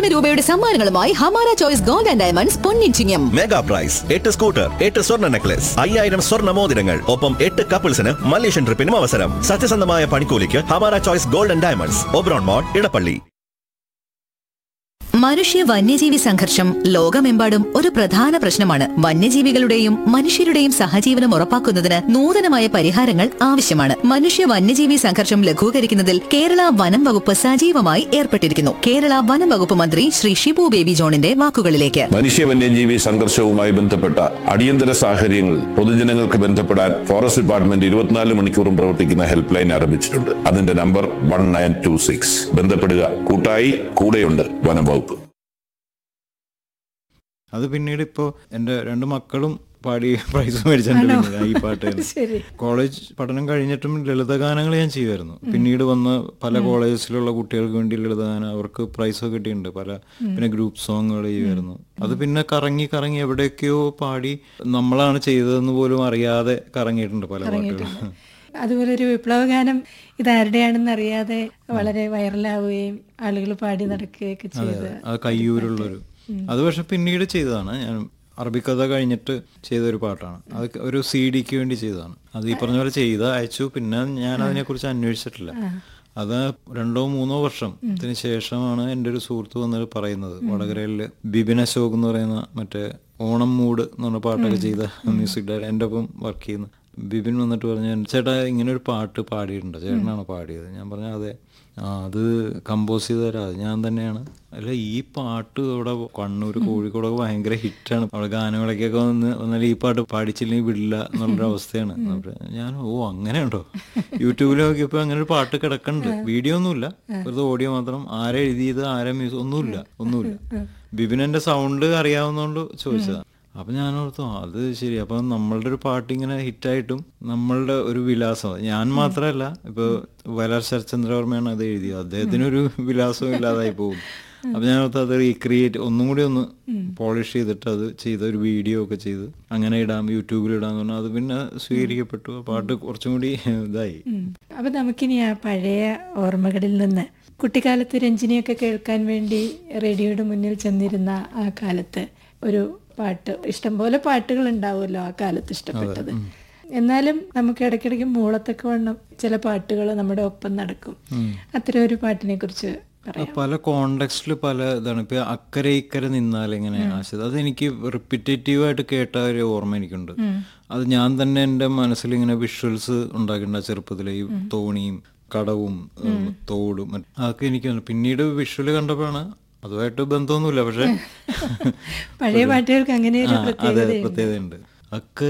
കോടിക്കണക്കിന് രൂപയുടെ സമ്മാനങ്ങളുമായി Hamara choice gold and diamonds പൊന്നിച്ചിങ്ങം മെഗാ പ്രൈസ് എട്ട് സ്കൂട്ടർ എട്ട് സ്വർണ്ണ നെക്ലസ് അയ്യായിരം സ്വർണ്ണ മോതിരങ്ങൾ ഒപ്പം എട്ട് കപ്പിൾസിന് മലേഷ്യൻ ട്രിപ്പിനും അവസരം സത്യസന്ധമായ പണിക്കൂലിക്ക് ഹമാര choice golden diamonds Oberon mall Edappally മനുഷ്യ വന്യജീവി സംഘർഷം ലോകമെമ്പാടും ഒരു പ്രധാന പ്രശ്നമാണ് വന്യജീവികളുടെയും മനുഷ്യരുടെയും സഹജീവനം ഉറപ്പാക്കുന്നതിന് നൂതനമായ പരിഹാരങ്ങൾ ആവശ്യമാണ് മനുഷ്യ വന്യജീവി സംഘർഷം ലഘൂകരിക്കുന്നതിൽ കേരള വനം വകുപ്പ് സജീവമായി ഏർപ്പെട്ടിരിക്കുന്നു കേരള വനം വകുപ്പ് മന്ത്രി ശ്രീ ഷിബു ബേബി ജോണിന്റെ വാക്കുകളിലേക്ക് മനുഷ്യ വന്യജീവി സംഘർഷവുമായി ബന്ധപ്പെട്ട അടിയന്തര സാഹചര്യങ്ങളിൽ പൊതുജനങ്ങൾക്ക് ബന്ധപ്പെടാൻ ഫോറസ്റ്റ് ഡിപ്പാർട്ട്മെന്റ് ഇരുപത്തിനാല് മണിക്കൂറും പ്രവർത്തിക്കുന്ന ഹെൽപ്പ് ലൈൻ ആരംഭിച്ചിട്ടുണ്ട് അതിന്റെ number one nine two six ബന്ധപ്പെടുക കൂട്ടായി കൂടെയുണ്ട് വനം വകുപ്പ് അത് പിന്നീട് ഇപ്പോൾ എൻ്റെ രണ്ട് മക്കളും പാടി പ്രൈസ് മേടിച്ചിട്ടുണ്ട് പിന്നീട് ഈ പാട്ട് തന്നെ. കോളേജ് പഠനം കഴിഞ്ഞിട്ടും ലളിതഗാനങ്ങൾ ഞാൻ ചെയ്യുമായിരുന്നു പിന്നീട് വന്ന് പല കോളേജസിലുള്ള കുട്ടികൾക്ക് വേണ്ടി ലളിതഗാനം അവർക്ക് പ്രൈസ് കിട്ടിയിട്ടുണ്ട് പല പിന്നെ ഗ്രൂപ്പ് സോങ്ങുകൾ ചെയ്യുമായിരുന്നു അത് പിന്നെ കറങ്ങി കറങ്ങി എവിടെയൊക്കെയോ പാടി നമ്മളാണ് ചെയ്തതെന്ന് പോലും അറിയാതെ കറങ്ങിയിട്ടുണ്ട് പല പാട്ടുകളും അതുപോലെ ഒരു വിപ്ലവ ഗാനം ഇതാരുടെയാണെന്ന് അറിയാതെ വളരെ വൈറലാവുകയും ആളുകൾ പാടി നടക്കുകയൊക്കെ ചെയ്ത് അത് കയ്യൂരുള്ളൊരു അത് പക്ഷെ പിന്നീട് ചെയ്തതാണ് ഞാൻ അറബിക്കഥ കഴിഞ്ഞിട്ട് ചെയ്ത ഒരു പാട്ടാണ് അത് ഒരു സി ഡിക്ക് വേണ്ടി ചെയ്തതാണ് അത് ഈ പറഞ്ഞ പോലെ ചെയ്ത അയച്ചു പിന്നെ ഞാൻ അതിനെക്കുറിച്ച് അന്വേഷിച്ചിട്ടില്ല അത് രണ്ടോ മൂന്നോ വർഷത്തിന് ശേഷമാണ് എൻ്റെ ഒരു സുഹൃത്ത് വന്നത് പറയുന്നത് വടകരയില് ബിബിൻ അശോക് എന്ന് പറയുന്ന മറ്റേ ഓണം മൂഡ് എന്ന് പറഞ്ഞ പാട്ടൊക്കെ ചെയ്ത മ്യൂസിക് ഡയറക്ടർ എൻ്റെ ഒപ്പം വർക്ക് ചെയ്യുന്ന ബിബിൻ വന്നിട്ട് പറഞ്ഞു ചേട്ടാ ഇങ്ങനെ ഒരു പാട്ട് പാടിയിട്ടുണ്ട് ചേട്ടനാണ് പാടിയത് ഞാൻ പറഞ്ഞു അതെ ആ അത് കമ്പോസ് ചെയ്ത് തരാം അത് ഞാൻ തന്നെയാണ് അല്ല ഈ പാട്ട് ഇവിടെ കണ്ണൂർ കോഴിക്കോടൊക്കെ ഭയങ്കര ഹിറ്റാണ് അവിടെ ഗാനങ്ങളൊക്കെ വന്ന് വന്നാൽ ഈ പാട്ട് പാടിച്ചില്ലെങ്കിൽ വിടില്ല എന്നുള്ളൊരു അവസ്ഥയാണ് അപ്പൊ ഞാൻ ഓ അങ്ങനെയുണ്ടോ യൂട്യൂബിൽ നോക്കിയപ്പോൾ അങ്ങനെ ഒരു പാട്ട് കിടക്കുന്നുണ്ട് വീഡിയോ ഒന്നുമില്ല വെറുതെ ഓഡിയോ മാത്രം ആരെ എഴുതിയത് ആരെ മ്യൂസിക് ഒന്നുമില്ല ഒന്നുമില്ല ബിബിനെന്റെ സൗണ്ട് അറിയാവുന്നതുകൊണ്ട് ചോദിച്ചതാണ് അപ്പൊ ഞാൻ ഓർത്തു അത് ശരി അപ്പൊ നമ്മളുടെ ഒരു പാട്ട് ഇങ്ങനെ ഹിറ്റായിട്ടും നമ്മളുടെ ഒരു വിലാസം ഞാൻ മാത്രമല്ല ഇപ്പൊ വയലാർ ശരത്ചന്ദ്രവർമ്മയാണ് അത് എഴുതിയത് അദ്ദേഹത്തിനൊരു വിലാസവും ഇല്ലാതായി പോകും അപ്പൊ ഞാൻ ഓർത്ത് അത് റീക്രിയേറ്റ് ഒന്നും കൂടി ഒന്ന് പോളിഷ് ചെയ്തിട്ട് അത് ചെയ്ത ഒരു വീഡിയോ ഒക്കെ ചെയ്ത് അങ്ങനെ ഇടാം യൂട്യൂബിൽ ഇടാന്ന് പറഞ്ഞാൽ അത് പിന്നെ സ്വീകരിക്കപ്പെട്ടു ആ പാട്ട് കുറച്ചും കൂടി ഇതായി അപ്പൊ നമുക്കിനി ആ പഴയ ഓർമ്മകളിൽ നിന്ന് കുട്ടിക്കാലത്ത് രഞ്ജിനിയൊക്കെ കേൾക്കാൻ വേണ്ടി റേഡിയോയുടെ മുന്നിൽ ചെന്നിരുന്ന ആ കാലത്ത് ഒരു പാട്ട് ഇഷ്ടംപോലെ പാട്ടുകൾ ഉണ്ടാവുമല്ലോ ആ കാലത്ത് ഇഷ്ടപ്പെട്ടത് എന്നാലും നമുക്ക് ഇടയ്ക്കിടയ്ക്ക് മൂളത്തൊക്കെ വണ്ണം ചില പാട്ടുകൾ നമ്മുടെ ഒപ്പം നടക്കും അത്തരം ഒരു പാട്ടിനെ കുറിച്ച് പറയാം പല കോണ്ടെക്സ്റ്റിൽ പല ഇതാണ് ഇപ്പൊ അക്കരെ ഇക്കരെ നിന്നാൽ എങ്ങനെ ആശയത് അത് എനിക്ക് റിപ്പിറ്റേറ്റീവ് ആയിട്ട് കേട്ട ഒരു ഓർമ്മ എനിക്കുണ്ട് അത് ഞാൻ തന്നെ എൻ്റെ മനസ്സിൽ ഇങ്ങനെ വിഷ്വൽസ് ഉണ്ടാക്കിയിട്ടുണ്ട് ചെറുപ്പത്തിലെ ഈ തോണിയും കടവും ഉം, തോടും മറ്റ് അതൊക്കെ എനിക്ക് തോന്നി. പിന്നീട് വിഷ്വൽ കണ്ടപ്പോഴാണ് അതുമായിട്ട് ബന്ധമൊന്നുമില്ല പക്ഷെ പഴയ പാട്ടുകൾക്ക് അങ്ങനെ ഒരു ആ, അതെ പ്രത്യേകതയുണ്ട് പ്രത്യേകതയുണ്ട് അക്കരെ